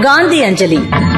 காந்தி அஞ்சலி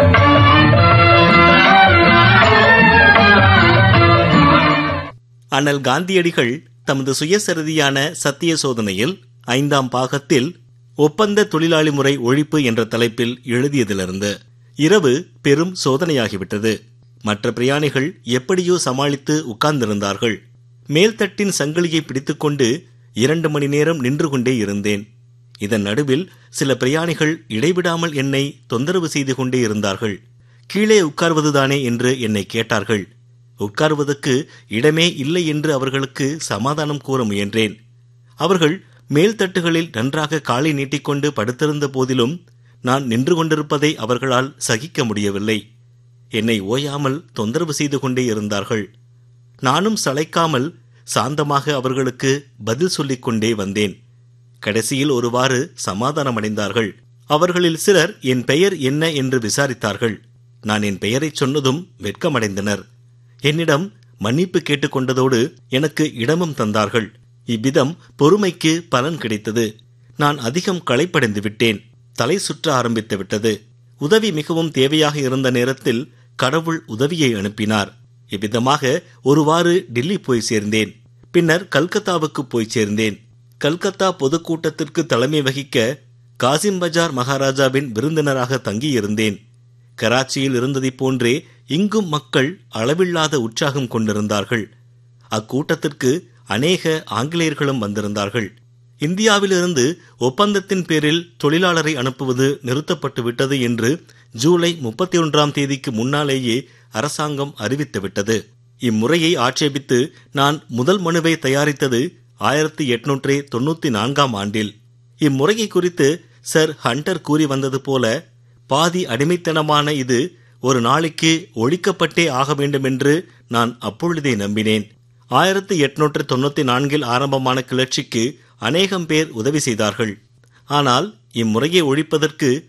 அண்ணல் காந்தியடிகள் தமது சுயசரிதியான சத்திய சோதனையில் ஐந்தாம் பாகத்தில் ஒப்பந்த தொழிலாளி முறை ஒழிப்பு என்ற தலைப்பில் எழுதியதிலிருந்து இரவு பெரும் சோதனையாகிவிட்டது மற்ற பிரயாணிகள் எப்படியோ சமாளித்து உட்கார்ந்திருந்தார்கள் மேல்தட்டின் சங்கிலியை பிடித்துக்கொண்டு இரண்டு மணி நேரம் நின்று கொண்டே இருந்தேன் இதன் நடுவில் சில பிரயாணிகள் இடைவிடாமல் என்னை தொந்தரவு செய்து கொண்டே இருந்தார்கள் கீழே உட்கார்வதுதானே என்று என்னை கேட்டார்கள் உட்கார்வதற்கு இடமே இல்லை என்று அவர்களுக்கு சமாதானம் கூற முயன்றேன் அவர்கள் மேல்தட்டுகளில் நன்றாக காலை நீட்டிக்கொண்டு படுத்திருந்த போதிலும் நான் நின்று கொண்டிருப்பதை அவர்களால் சகிக்க முடியவில்லை என்னை ஓயாமல் தொந்தரவு செய்து கொண்டே இருந்தார்கள் நானும் சளைக்காமல் சாந்தமாக அவர்களுக்கு பதில் சொல்லிக் கொண்டே வந்தேன் கடைசியில் ஒருவாறு சமாதானமடைந்தார்கள் அவர்களில் சிலர் என் பெயர் என்ன என்று விசாரித்தார்கள் நான் என் பெயரைச் சொன்னதும் வெட்கமடைந்தனர் என்னிடம் மன்னிப்பு கேட்டுக்கொண்டதோடு எனக்கு இடமும் தந்தார்கள் இவ்விதம் பொறுமைக்கு பலன் கிடைத்தது நான் அதிகம் களைப்படைந்து விட்டேன் தலை சுற்ற ஆரம்பித்து விட்டது உதவி மிகவும் தேவையாக இருந்த நேரத்தில் கடவுள் உதவியை அனுப்பினார் இவ்விதமாக ஒருவாறு டெல்லி போய் சேர்ந்தேன் பின்னர் கல்கத்தாவுக்கு போய் சேர்ந்தேன் கல்கத்தா பொதுக்கூட்டத்திற்கு தலைமை வகிக்க காசிம் பஜார் மகாராஜாவின் விருந்தினராக தங்கியிருந்தேன் கராச்சியில் இருந்ததைப் போன்றே இங்கும் மக்கள் அளவில்லாத உற்சாகம் கொண்டிருந்தார்கள் அக்கூட்டத்திற்கு அநேக ஆங்கிலேயர்களும் வந்திருந்தார்கள் இந்தியாவிலிருந்து ஒப்பந்தத்தின் பேரில் தொழிலாளரை அனுப்புவது நிறுத்தப்பட்டு விட்டது என்று ஜூலை முப்பத்தி ஒன்றாம் தேதிக்கு முன்னாலேயே அரசாங்கம் அறிவித்துவிட்டது இம்முறையை ஆட்சேபித்து நான் முதல் மனுவை தயாரித்தது ஆயிரத்தி எட்நூற்றி தொண்ணூத்தி நான்காம் ஆண்டில் இம்முறையை குறித்து சர் ஹண்டர் கூறி வந்தது போல பாதி அடிமைத்தனமான இது ஒரு நாளைக்கு ஒழிக்கப்பட்டே ஆக வேண்டுமென்று நான் அப்பொழுதே நம்பினேன் ஆயிரத்தி எட்நூற்று தொண்ணூத்தி நான்கில் ஆரம்பமான கிளர்ச்சிக்கு அநேகம் பேர் உதவி செய்தார்கள் ஆனால் இம்முறையை ஒழிப்பதற்கு